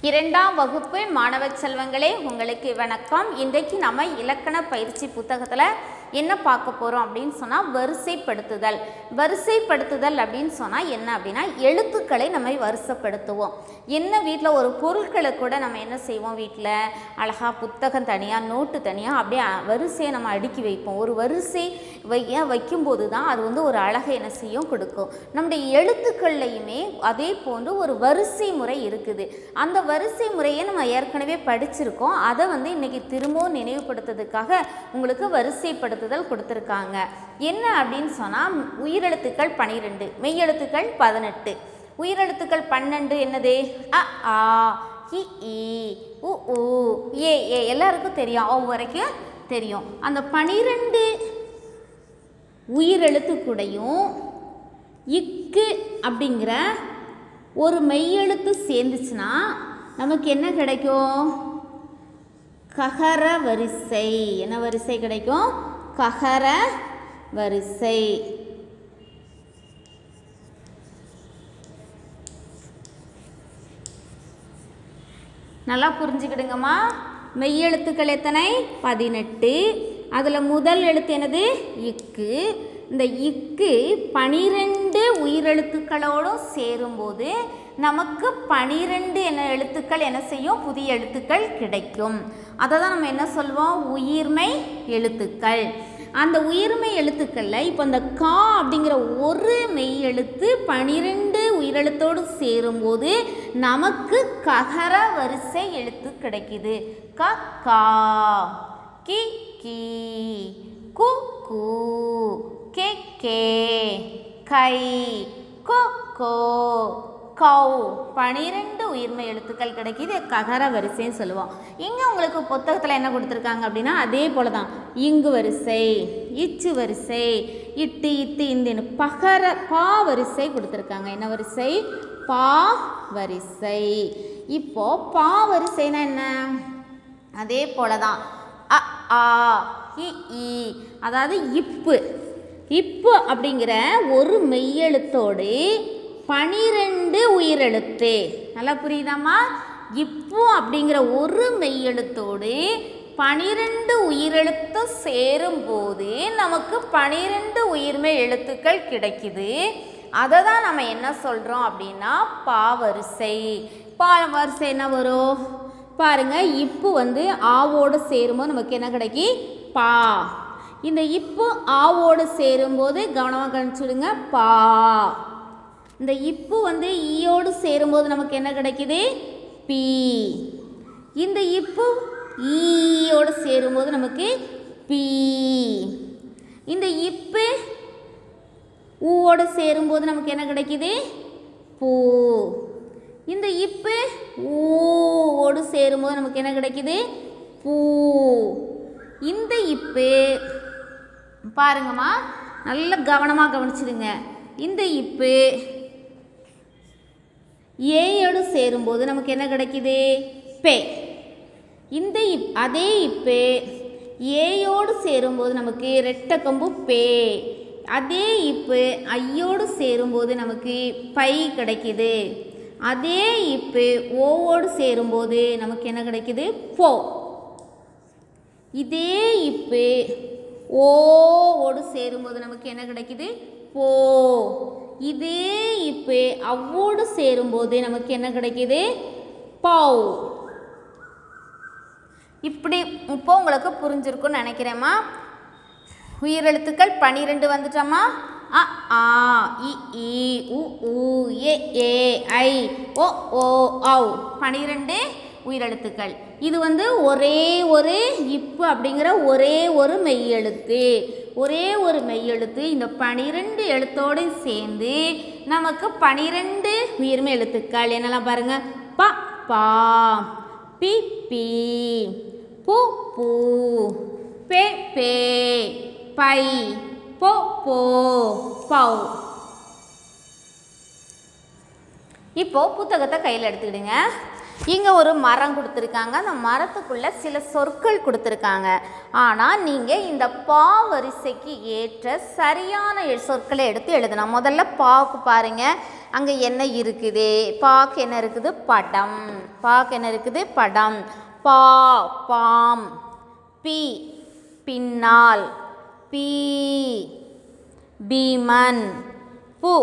இரண்டாம் வகுப்பு மாணவ செல்வங்களே உங்களுக்கு வணக்கம் இன்றைக்கு நம்ம இலக்கண பயிற்சி புத்தகத்தில் என்ன பார்க்க போகிறோம் அப்படின்னு சொன்னால் வரிசைப்படுத்துதல் வரிசைப்படுத்துதல் அப்படின்னு சொன்னால் என்ன அப்படின்னா எழுத்துக்களை நம்ம வரிசைப்படுத்துவோம் என்ன வீட்டில் ஒரு பொருட்களை கூட நம்ம என்ன செய்வோம் வீட்டில் அழகாக புத்தகம் தனியாக நோட்டு தனியாக அப்படியே அ- வரிசையை நம்ம அடுக்கி வைப்போம் ஒரு வரிசை வைய வைக்கும்போது தான் அது வந்து ஒரு அழகை என்ன செய்யும் கொடுக்கும் நம்முடைய எழுத்துக்கள்லையுமே அதே போன்று ஒரு வரிசை முறை இருக்குது அந்த வரிசை முறையை நம்ம ஏற்கனவே படிச்சிருக்கோம் அதை வந்து இன்னைக்கு திரும்பவும் நினைவுபடுத்துறதுக்காக உங்களுக்கு வரிசைப்படுத்துதல் கொடுத்துருக்காங்க என்ன அப்படின்னு சொன்னால் உயிரெழுத்துக்கள் பனிரெண்டு மெய்யெழுத்துக்கள் பதினெட்டு உயிரெழுத்துக்கள் பன்னெண்டு என்னது அ ஆ இ ஈ உ ஊ ஏ ஏ எல்லாருக்கும் தெரியும் அவ் வரைக்கும் தெரியும் அந்த பனிரெண்டு உயிரெழுத்து கூடயும் இக்கு அப்படிங்கிற ஒரு மெய்யெழுத்து சேர்ந்துச்சுன்னா நமக்கு என்ன கிடைக்கும் ககர வரிசை என்ன வரிசை கிடைக்கும் ககர வரிசை நல்லா புரிஞ்சுக்கிடுங்கம்மா மெய்யெழுத்துக்கள் எத்தனை பதினெட்டு அதில் முதல் எழுத்து என்னது இக்கு இந்த இக்கு பனிரெண்டு உயிரெழுத்துக்களோடும் சேரும்போது நமக்கு பனிரெண்டு என்ன எழுத்துக்கள் என்ன செய்யும் புதிய எழுத்துக்கள் கிடைக்கும் அதை தான் நம்ம என்ன சொல்லுவோம் உயிர்மை எழுத்துக்கள் அந்த உயிர்மை எழுத்துக்களில் இப்போ இந்த கா அப்படிங்கிற ஒரு மெய் எழுத்து பனிரெண்டு உயிரெழுத்தோடு சேரும்போது நமக்கு ககர வரிசை எழுத்து கிடைக்குது க கா கி கி கு கு கே கே கை கோ கோ கௌ பனிரெண்டு உயிர்மை எழுத்துக்கள் கிடைக்கிது ககர வரிசைன்னு சொல்லுவோம் இங்கே உங்களுக்கு புத்தகத்தில் என்ன கொடுத்துருக்காங்க அப்படின்னா அதே போல தான் இங்கு வரிசை இச்சு வரிசை இட்டு இத்து இந்துன்னு பகர பா வரிசை கொடுத்துருக்காங்க என்ன வரிசை பா வரிசை இப்போ பா வரிசைனா என்ன அதே போல தான் அ ஆ இ ஈ அதாவது இப்பு இப்பு அப்படிங்கிற ஒரு மெய்யெழுத்தோடு பனிரெண்டு உயிரெழுத்து நல்லா புரியுதாம்மா இப்பு அப்படிங்கிற ஒரு மெய்யெழுத்தோடு பனிரெண்டு உயிரெழுத்து சேரும்போது நமக்கு பனிரெண்டு உயிர்மை எழுத்துக்கள் கிடைக்குது அதை தான் நம்ம என்ன சொல்கிறோம் அப்படின்னா பாவரிசை பா வரிசை என்ன வரும் பாருங்க இப்பு வந்து ஆவோடு சேரும்போது நமக்கு என்ன கிடைக்கி பா இந்த இப்பு ஆவோடு சேரும்போது கவனமாக கவனிச்சுடுங்க பா இந்த இப்பு வந்து ஈயோடு சேரும்போது நமக்கு என்ன கிடைக்குது பி இந்த இப்பு ஈயோடு சேரும்போது நமக்கு பி இந்த இப்பு ஊவோடு சேரும்போது நமக்கு என்ன கிடைக்குது பூ இந்த இப்பு ஊவோடு சேரும்போது நமக்கு என்ன கிடைக்குது பூ இந்த இப்பு பாருங்கம்மா நல்ல கவனமாக கவனிச்சிடுங்க இந்த இப்பு ஏயோடு சேரும்போது நமக்கு என்ன கிடைக்குது பே இந்த இப் அதே இப்பு ஏயோடு சேரும்போது நமக்கு ரெட்டை கம்பு பே அதே இப்பு ஐயோடு சேரும்போது நமக்கு பை கிடைக்குது அதே இப்பு ஓவோடு சேரும்போது நமக்கு என்ன கிடைக்குது போ இதே இப்பு ஓவோடு சேரும்போது நமக்கு என்ன கிடைக்குது போ இதே இப்பு அவ்வோடு சேரும்போது நமக்கு என்ன கிடைக்குது பௌ இப்படி இப்போ உங்களுக்கு புரிஞ்சிருக்கும்னு நினைக்கிறேம்மா உயிரெழுத்துக்கள் பனிரெண்டு வந்துட்டோமா அ ஆ இ ஈ உ ஊ ஏ ஏ ஐ ஓ ஓ ஔ பனிரெண்டு உயிரெழுத்துக்கள் இது வந்து ஒரே ஒரு இப்பு அப்படிங்கிற ஒரே ஒரு மெய்யெழுத்து ஒரே ஒரு மெய்யெழுத்து இந்த பனிரெண்டு எழுத்தோடு சேர்ந்து நமக்கு பனிரெண்டு உயிர்மை எழுத்துக்கள் என்னெல்லாம் பாருங்க ப பா பி பி பு பூ பே பே பை போ போ பௌ இப்போ புத்தகத்தை கையில் எடுத்துக்கிடுங்க இங்கே ஒரு மரம் கொடுத்துருக்காங்க அந்த மரத்துக்குள்ளே சில சொற்கள் கொடுத்துருக்காங்க ஆனால் நீங்கள் இந்த பா வரிசைக்கு ஏற்ற சரியான எ- சொற்களை எடுத்து எழுதணும் முதல்ல பாவுக்கு பாருங்கள் அங்கே என்ன இருக்குது பாக்கு என்ன இருக்குது படம் பாக்கு என்ன இருக்குது படம் பா பாம் பி பின்னால் பீ பீமன் பு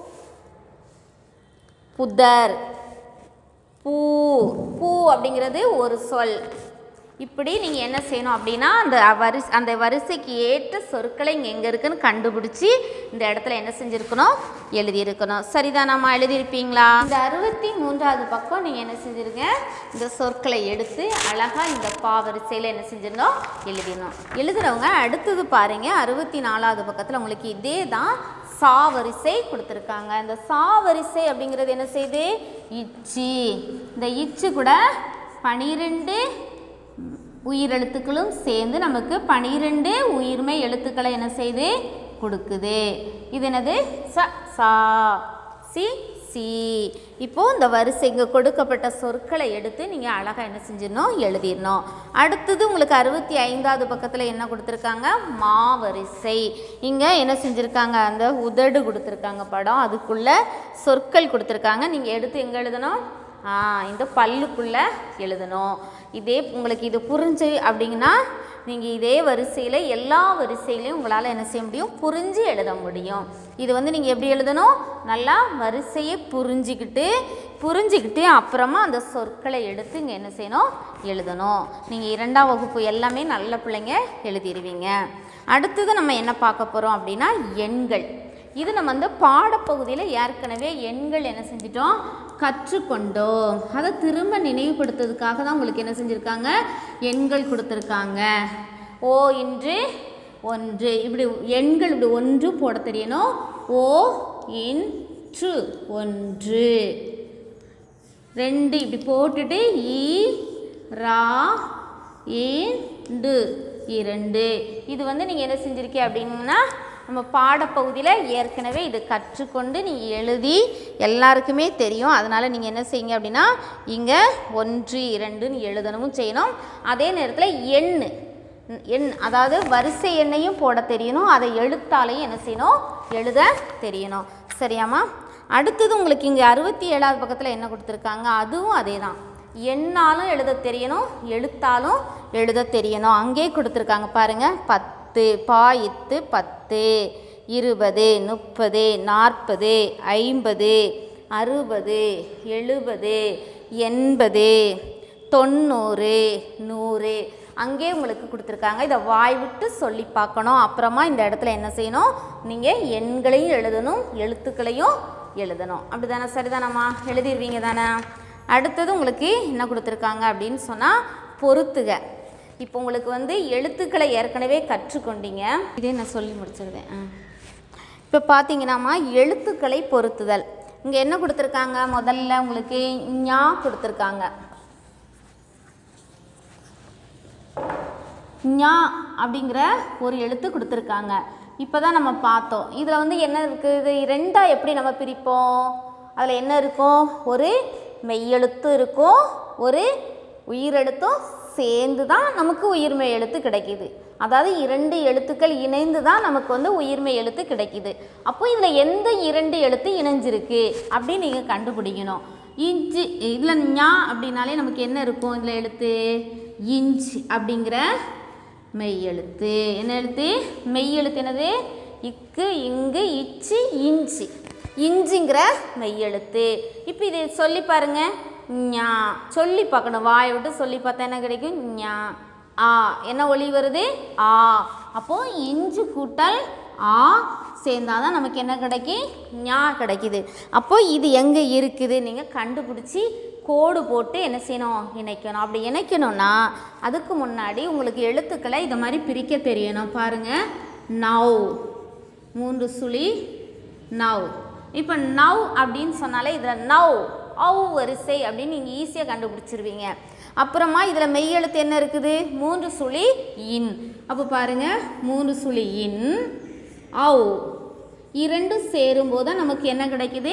புதர் பூ பூ அப்படிங்கிறது ஒரு சொல் இப்படி நீங்கள் என்ன செய்யணும் அப்படின்னா அந்த வரிசை அந்த வரிசைக்கு ஏற்ற சொற்களை இங்கே எங்கே இருக்குன்னு கண்டுபிடிச்சி இந்த இடத்துல என்ன செஞ்சுருக்கணும் எழுதியிருக்கணும் சரிதானாம்மா எழுதியிருப்பீங்களா இந்த அறுபத்தி மூன்றாவது பக்கம் நீங்கள் என்ன செஞ்சுருங்க இந்த சொற்களை எடுத்து அழகாக இந்த பா வரிசையில் என்ன செஞ்சிடணும் எழுதிடணும் எழுதுறவங்க அடுத்தது பாருங்க அறுபத்தி நாலாவது பக்கத்தில் உங்களுக்கு இதே தான் சா வரிசை கொடுத்துருக்காங்க இந்த சா வரிசை அப்படிங்கிறது என்ன செய்யுது இச்சு இந்த இச்சு கூட பனிரெண்டு உயிரெழுத்துக்களும் சேர்ந்து நமக்கு பனிரெண்டு உயிர்மை எழுத்துக்களை என்ன செய்யுது கொடுக்குது இது என்னது ச சா சி சி இப்போ இந்த வரிசை இங்கே கொடுக்கப்பட்ட சொற்களை எடுத்து நீங்கள் அழகாக என்ன செஞ்சிடணும் எழுதிடணும் அடுத்தது உங்களுக்கு அறுபத்தி ஐந்தாவது பக்கத்தில் என்ன கொடுத்துருக்காங்க மா வரிசை இங்கே என்ன செஞ்சுருக்காங்க அந்த உதடு கொடுத்துருக்காங்க படம் அதுக்குள்ள சொற்கள் கொடுத்துருக்காங்க நீங்கள் எடுத்து எங்கே எழுதணும் ஆ இந்த பல்லுக்குள்ளே எழுதணும் இதே உங்களுக்கு இது புரிஞ்சு அப்படிங்கன்னா நீங்கள் இதே வரிசையில் எல்லா வரிசையிலையும் உங்களால் என்ன செய்ய முடியும் புரிஞ்சு எழுத முடியும் இது வந்து நீங்கள் எப்படி எழுதணும் நல்லா வரிசையை புரிஞ்சுக்கிட்டு புரிஞ்சுக்கிட்டு அப்புறமா அந்த சொற்களை எடுத்து இங்கே என்ன செய்யணும் எழுதணும் நீங்கள் இரண்டாம் வகுப்பு எல்லாமே நல்ல பிள்ளைங்க எழுதிடுவீங்க அடுத்தது நம்ம என்ன பார்க்க போகிறோம் அப்படின்னா எண்கள் இது நம்ம வந்து பாடப்பகுதியில் ஏற்கனவே எண்கள் என்ன செஞ்சிட்டோம் கற்றுக்கொண்டோம் அதை திரும்ப நினைவுபடுத்துறதுக்காக தான் உங்களுக்கு என்ன செஞ்சுருக்காங்க எண்கள் கொடுத்துருக்காங்க ஓ இன்று ஒன்று இப்படி எண்கள் இப்படி ஒன்று போட தெரியணும் ஓ இன்று ஒன்று ரெண்டு இப்படி போட்டுட்டு ஈ ரா ஈண்டு இரண்டு இது வந்து நீங்கள் என்ன செஞ்சுருக்கீங்க அப்படின்னா நம்ம பாடப்பகுதியில் ஏற்கனவே இது கற்றுக்கொண்டு நீங்கள் எழுதி எல்லாருக்குமே தெரியும் அதனால் நீங்கள் என்ன செய்யுங்க அப்படின்னா இங்கே ஒன்று இரண்டுன்னு எழுதணும் செய்யணும் அதே நேரத்தில் எண் எண் அதாவது வரிசை எண்ணையும் போட தெரியணும் அதை எழுத்தாலையும் என்ன செய்யணும் எழுத தெரியணும் சரியாம்மா அடுத்தது உங்களுக்கு இங்கே அறுபத்தி ஏழாவது பக்கத்தில் என்ன கொடுத்துருக்காங்க அதுவும் அதே தான் எண்ணாலும் எழுத தெரியணும் எழுத்தாலும் எழுத தெரியணும் அங்கே கொடுத்துருக்காங்க பாருங்க பத்து பாயித்து பத்து இருபது முப்பது நாற்பது ஐம்பது அறுபது எழுபது எண்பது தொண்ணூறு நூறு அங்கே உங்களுக்கு கொடுத்துருக்காங்க இதை வாய் விட்டு சொல்லி பார்க்கணும் அப்புறமா இந்த இடத்துல என்ன செய்யணும் நீங்கள் எண்களையும் எழுதணும் எழுத்துக்களையும் எழுதணும் அப்படி தானே சரிதானம்மா எழுதிடுவீங்க தானே அடுத்தது உங்களுக்கு என்ன கொடுத்துருக்காங்க அப்படின்னு சொன்னால் பொறுத்துக இப்போ உங்களுக்கு வந்து எழுத்துக்களை ஏற்கனவே கற்றுக்கொண்டீங்க இதே நான் சொல்லி முடிச்சிருவேன் ஆ இப்போ பார்த்தீங்கன்னாம்மா எழுத்துக்களை பொருத்துதல் இங்கே என்ன கொடுத்துருக்காங்க முதல்ல உங்களுக்கு ஞா கொடுத்துருக்காங்க ஞா அப்படிங்கிற ஒரு எழுத்து கொடுத்துருக்காங்க இப்போ தான் நம்ம பார்த்தோம் இதில் வந்து என்ன இருக்குது இது ரெண்டாக எப்படி நம்ம பிரிப்போம் அதில் என்ன இருக்கும் ஒரு மெய்யெழுத்து இருக்கும் ஒரு உயிரெழுத்தும் சேர்ந்து தான் நமக்கு உயிர்மெய் எழுத்து கிடைக்கிது அதாவது இரண்டு எழுத்துக்கள் இணைந்து தான் நமக்கு வந்து உயிர்மெய் எழுத்து கிடைக்கிது அப்போ இதில் எந்த இரண்டு எழுத்து இணைஞ்சிருக்கு அப்படின்னு நீங்கள் கண்டுபிடிக்கணும் இஞ்சி இதில் ஞா அப்படின்னாலே நமக்கு என்ன இருக்கும் இதில் எழுத்து இஞ்ச் அப்படிங்கிற மெய் எழுத்து என்ன எழுத்து மெய் எழுத்து என்னது இக்கு இங்கு இச்சு இஞ்சி இஞ்சிங்கிற மெய் எழுத்து இப்போ இதை சொல்லி பாருங்க ஞா சொல்லி பார்க்கணும் வாயை விட்டு சொல்லி பார்த்தா என்ன கிடைக்கும் ஞா ஆ என்ன ஒலி வருது ஆ அப்போது இஞ்சு கூட்டல் ஆ சேர்ந்தாதான் நமக்கு என்ன கிடைக்கும் ஞா கிடைக்குது அப்போ இது எங்கே இருக்குது நீங்கள் கண்டுபிடிச்சி கோடு போட்டு என்ன செய்யணும் இணைக்கணும் அப்படி இணைக்கணும்னா அதுக்கு முன்னாடி உங்களுக்கு எழுத்துக்களை இதை மாதிரி பிரிக்க தெரியணும் பாருங்கள் நவ் மூன்று சுழி நவ் இப்போ நவ் அப்படின்னு சொன்னாலே இதில் நவ் ஔ வரிசை அப்படின்னு நீங்கள் ஈஸியாக கண்டுபிடிச்சிருவீங்க அப்புறமா இதில் மெய்யெழுத்து என்ன இருக்குது மூன்று சுழி இன் அப்போ பாருங்கள் மூன்று சுழி இன் ஔ இரண்டும் சேரும்போது தான் நமக்கு என்ன கிடைக்குது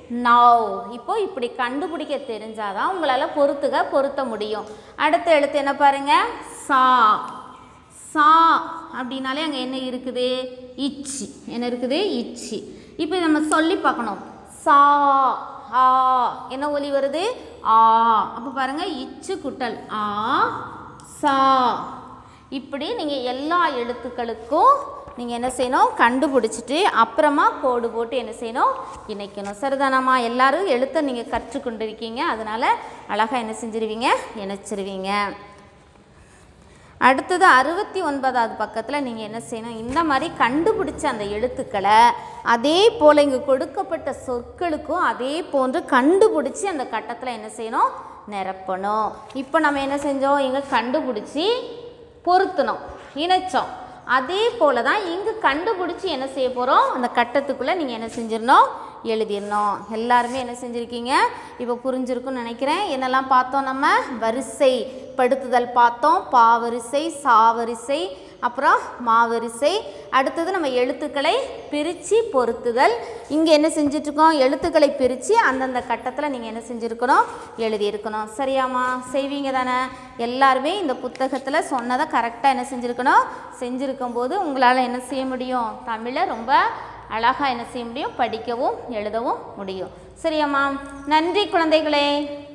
நவ் இப்போ இப்படி கண்டுபிடிக்க தெரிஞ்சாதான் உங்களால் பொறுத்துக பொருத்த முடியும் அடுத்த எழுத்து என்ன பாருங்க சா சா அப்படின்னாலே அங்கே என்ன இருக்குது இச்சி என்ன இருக்குது இச்சி இப்போ நம்ம சொல்லி பார்க்கணும் சா ஆ என்ன ஒலி வருது ஆ அப்போ பாருங்க இச்சு குட்டல் ஆ சா இப்படி நீங்கள் எல்லா எழுத்துக்களுக்கும் நீங்கள் என்ன செய்யணும் கண்டுபிடிச்சிட்டு அப்புறமா கோடு போட்டு என்ன செய்யணும் இணைக்கணும் சரிதானம்மா எல்லாரும் எழுத்தை நீங்கள் கற்றுக்கொண்டிருக்கீங்க அதனால் அழகாக என்ன செஞ்சிருவீங்க இணைச்சிருவீங்க அடுத்தது அறுபத்தி ஒன்பதாவது பக்கத்தில் நீங்கள் என்ன செய்யணும் இந்த மாதிரி கண்டுபிடிச்ச அந்த எழுத்துக்களை அதே போல் இங்கே கொடுக்கப்பட்ட சொற்களுக்கும் அதே போன்று கண்டுபிடிச்சி அந்த கட்டத்தில் என்ன செய்யணும் நிரப்பணும் இப்போ நம்ம என்ன செஞ்சோம் இங்கே கண்டுபிடிச்சி பொருத்தணும் இணைச்சோம் அதே போல தான் இங்கே கண்டுபிடிச்சி என்ன செய்ய போகிறோம் அந்த கட்டத்துக்குள்ளே நீங்கள் என்ன செஞ்சிடணும் எழுதிடணும் எல்லாருமே என்ன செஞ்சுருக்கீங்க இப்போ புரிஞ்சிருக்குன்னு நினைக்கிறேன் என்னெல்லாம் பார்த்தோம் நம்ம வரிசை படுத்துதல் பார்த்தோம் பாவரிசை சாவரிசை அப்புறம் மாவரிசை அடுத்தது நம்ம எழுத்துக்களை பிரித்து பொருத்துதல் இங்கே என்ன செஞ்சிட்ருக்கோம் எழுத்துக்களை பிரித்து அந்தந்த கட்டத்தில் நீங்கள் என்ன செஞ்சுருக்கணும் எழுதியிருக்கணும் சரியாம்மா செய்வீங்க தானே எல்லாருமே இந்த புத்தகத்தில் சொன்னதை கரெக்டாக என்ன செஞ்சுருக்கணும் செஞ்சுருக்கும் போது உங்களால் என்ன செய்ய முடியும் தமிழை ரொம்ப அழகாக என்ன செய்ய முடியும் படிக்கவும் எழுதவும் முடியும் சரியாம்மா நன்றி குழந்தைகளே